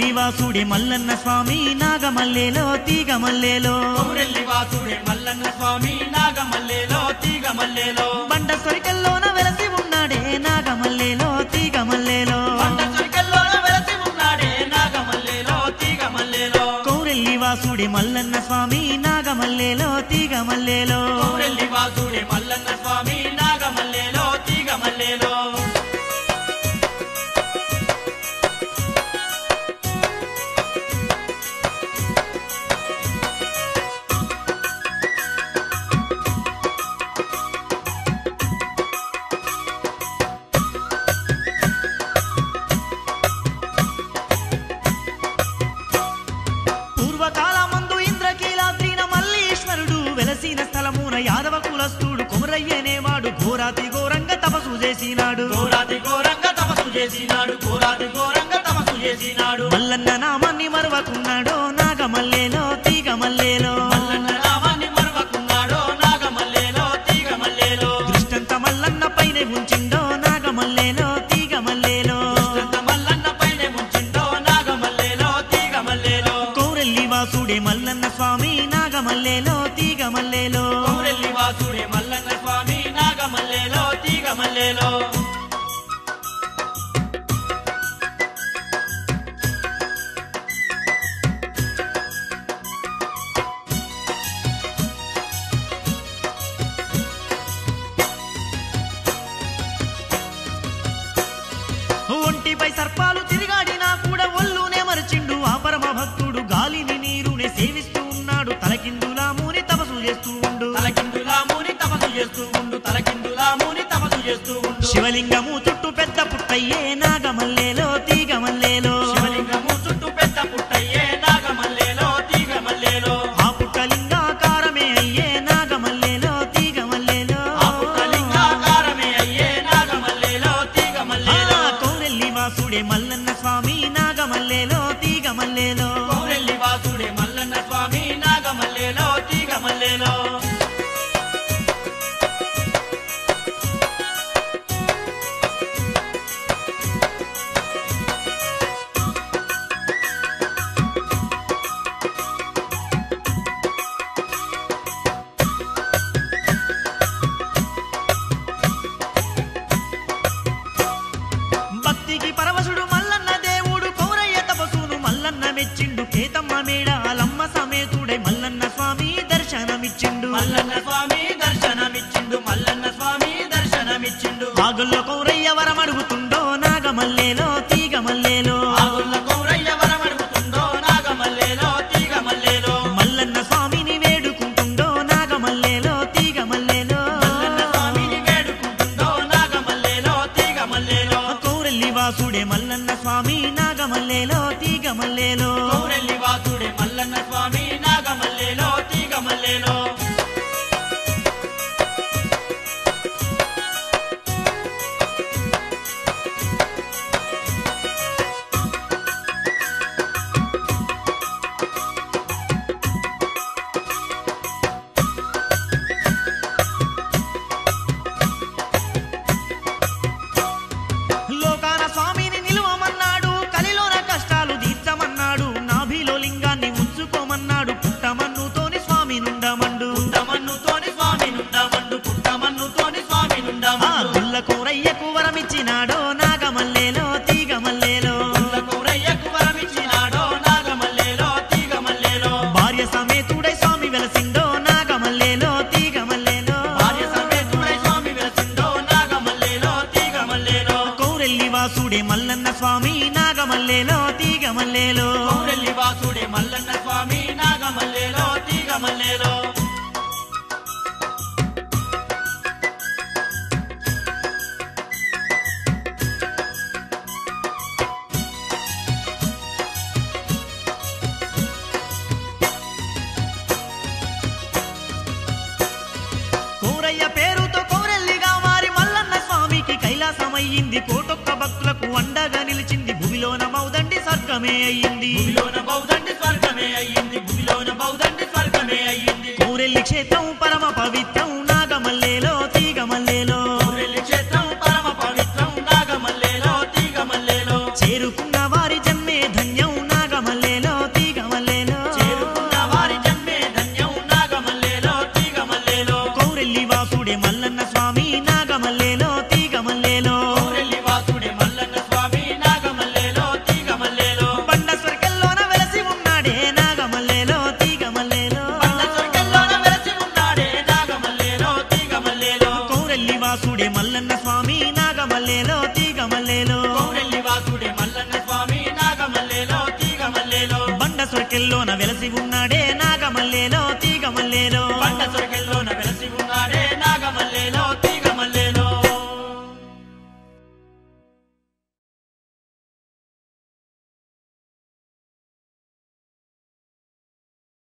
కౌరెల్లి వాసుడే మల్లన్న స్వామి నాగమల్లేలో తీగ మల్లేలో కౌరెల్లి వాసుడే మల్లన్న స్వామి నాగమల్లేలో తీగ మల్లేలో బండ సొరికల్లోన వెలసి ఉన్నాడే నాగమల్లేలో తీగ మల్లేలో పంట చురికల్లోన వెలసి ఉన్నాడే నాగమల్లేలో తీగ మల్లేలో కౌరెల్లి వాసుడే మల్లన్న స్వామి నాగమల్లేలో తీగ మల్లేలో కౌరెల్లి వాసుడే మల్లన్న స్వామి నాగమల్లేలో తీగ మల్లేలో పూర్వకాలమందు ఇంద్రకీలాద్రిన మల్లీశ్వరుడు వెలసిన స్థలమున యాదవ కులస్తుడు కొమరయ్యనేవాడు ఘోరాతి ఘోరంగా తపసు చేసినాడు ఘోరాతి ఘోరంగా తపస్సు చేసినాడు ఘోరాతి ఘోరంగా తపస్సు చేసినాడు మల్లన్న నామాన్ని మరవకున్నాడో నాగమల్లేలో తీగ మల్లేలో మల్లన్న నామాన్ని మరవకున్నాడో నాగమల్లేలో తీగ మల్లేలో దృష్టంత మల్లన్న పైన ఉంచిండో నాగమల్లేలో తీగ మల్లేలో దుష్టంత మల్లన్న పైనే ముంచిండో నాగమల్లేలో తీగ మల్లేలో కౌరెల్లి వాసుడే మల్లన్న స్వామి నాగమల్లేలో తీగ మల్లేలో కౌరెల్లి వాసుడే మల్లన్న స్వామి నాగమల్లేలో తీగ మల్లేలో ఒంటిపై సర్పాలు తిరిగాడినా కూడా ఒళ్ళునే మరచిండు ఆ పరమ భక్తుడు గాలిని నీరునే సేవిస్తూ ఉన్నాడు తలకిందులా మూని తపసు చేస్తూ ఉండు తలకిందులా మూని తపస్సు చేస్తూ ఉండు తలకిందులా మూని తపస్సు చేస్తూ ఉండు శివలింగము చుట్టూ పెద్ద పుట్టయ్యే నాగమల్లేలో తీగ మల్లేలో శివలింగము చుట్టూ పెద్ద పుట్టయ్యే నాగమల్లేలో తీగ మల్లేలో ఆ పుట్టలింగాకారమే అయ్యే నాగమల్లేలో తీగ మల్లేలో ఆ పుట్టలింగాకారమే అయ్యే నాగమల్లేలో తీగ మల్లేలో ఆ కౌరెల్లి వాసుడే మల్లన్న స్వామి నాగమల్లేలో తీగ మల్లేలో కౌరెల్లి వాసుడే మల్లన్న స్వామి నాగమల్లేలో తీగ మల్లేలో భక్తికి పరవశుడు మల్లన్న దేవుడు కౌరయ్య తపసును మల్లన్న మెచ్చిండు కేతమ్మ మేడాలమ్మ సమేతుడై మల్లన్న స్వామి దర్శనమిచ్చిండు మల్లన్న స్వామి దర్శనమిచ్చిండు మల్లన్న స్వామి దర్శనమిచ్చిండు ఆగుల్లో కౌరయ్య వరమడుగుతుండో నాగమల్లేలో తీగ మల్లేలో ఆగుల్ల కౌరయ్య వరమడుగుతుండో నాగమల్లేలో తీగ మల్లేలో మల్లన్న స్వామిని వేడుకుంటుండో నాగమల్లేలో తీగ మల్లేలో మల్లన్న స్వామిని వేడుకుంటుండో నాగమల్లేలో తీగ మల్లేలో కౌరల్లి వాసుడే మల్లన్న స్వామి నాగమల్లేలో తీగ మల్లేలో కౌరెల్లి వాసుడే మల్లన్న స్వామి నాగమల్లేలో తీగ మల్లేలో లోకాన స్వామిని నిలువమన్నాడు కలిలోన కష్టాలు తీర్చమన్నాడు నాభిలో లింగాన్ని ఉంచుకోమన్నాడు పుట్టమన్నుతోని స్వామి నుండమండు పుట్టమన్నుతోని స్వామి నుండమండు పుట్టమన్నుతోని స్వామి ఆ నుండమండు గుల్ల కూరయ్యకు వరమిచ్చినాడో నాగమల్లేలో తీగ మల్లేలో పుల్ల కౌరయ్యకు వరమిచ్చినాడో నాగమల్లేలో తీగ మల్లేలో భార్య సమేతుడై స్వామి వెలసిండో నాగమల్లేలో తీగ మల్లేలో భార్య సమేతుడై స్వామి వెలసిండో నాగమల్లేలో తీగ మల్లేలో కౌరెల్లి వాసుడే మల్లన్న స్వామి నాగమల్లేలో తీగ మల్లేలో కౌరెల్లి వాసుడే మల్లన్న స్వామి నాగమల్లేలో తీగ మల్లేలో కోరయ్య పేరుతో కోరెల్లిగా మారి మల్లన్న స్వామికి కైలాసమయ్యింది కోటొక్క భక్తులకు అండగా నిలిచింది భూమిలోన మౌదండి స్వర్గమే అయ్యింది భూమిలోన బౌద్ధండి స్వర్గమే అయ్యింది భూమిలోన బౌద్ధండి స్వర్గమే అయ్యింది కోరెల్లి క్షేత్రం పరమ పవిత్రం నాగమల్లేలో తీగ మల్లేలో కౌరెల్లి క్షేత్రం పరమ పవిత్రం నాగమల్లేలో తీగ మల్లేలో చేరుకున్న వారి జన్మే ధన్యం నాగ కొండల్లోన వెలసి ఉన్నాడే నాగమల్లేలో తీగమల్లేలో